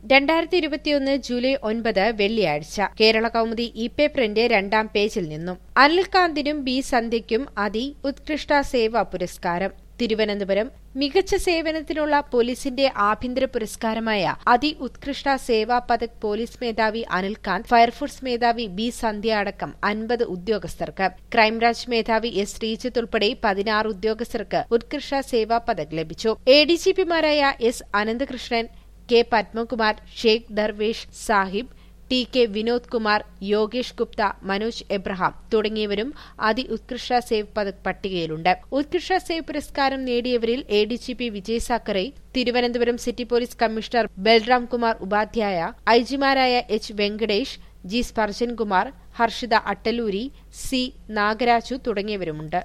രണ്ടായിരത്തി ഇരുപത്തിയൊന്ന് ജൂലൈ ഒൻപത് വെള്ളിയാഴ്ച കേരള കൗമുദി ഇ പേപ്പറിന്റെ രണ്ടാം പേജിൽ നിന്നും അനിൽകാന്തിനും ബി സന്ധ്യയ്ക്കും അതി ഉത്കൃഷ്ട സേവ പുരസ്കാരം തിരുവനന്തപുരം മികച്ച സേവനത്തിനുള്ള പോലീസിന്റെ ആഭ്യന്തര പുരസ്കാരമായ അതി ഉത്കൃഷ്ട സേവാ പതക് പോലീസ് മേധാവി അനിൽകാന്ത് ഫയർഫോഴ്സ് മേധാവി ബി സന്ധ്യ അടക്കം അൻപത് ഉദ്യോഗസ്ഥർക്ക് ക്രൈംബ്രാഞ്ച് മേധാവി എസ് ശ്രീജിത്ത് ഉൾപ്പെടെ പതിനാറ് ഉദ്യോഗസ്ഥർക്ക് ഉത്കൃഷ്ട സേവാ പതക് ലഭിച്ചു എ ഡി ജി പിമാരായ S Ananthakrishnan K Padmakumar Sheikh Darvesh Saheb T K Vinod Kumar Yogesh Gupta Manoj Abraham തുടങ്ങിയവരും അതി ഉത്കൃഷ്ട സേവ് പതക് പട്ടികയിലുണ്ട് ഉത്കൃഷ്ട സേവ് പുരസ്കാരം നേടിയവരിൽ A D G P Vijay Sakhare Thiruvananthapuram city police commissioner Balram Kumar Upadhyay ഐജിമാരായ H Venkatesh G Sparjan Kumar Harshita Attaluri C Nagaraju തുടങ്ങിയവരുമുണ്ട്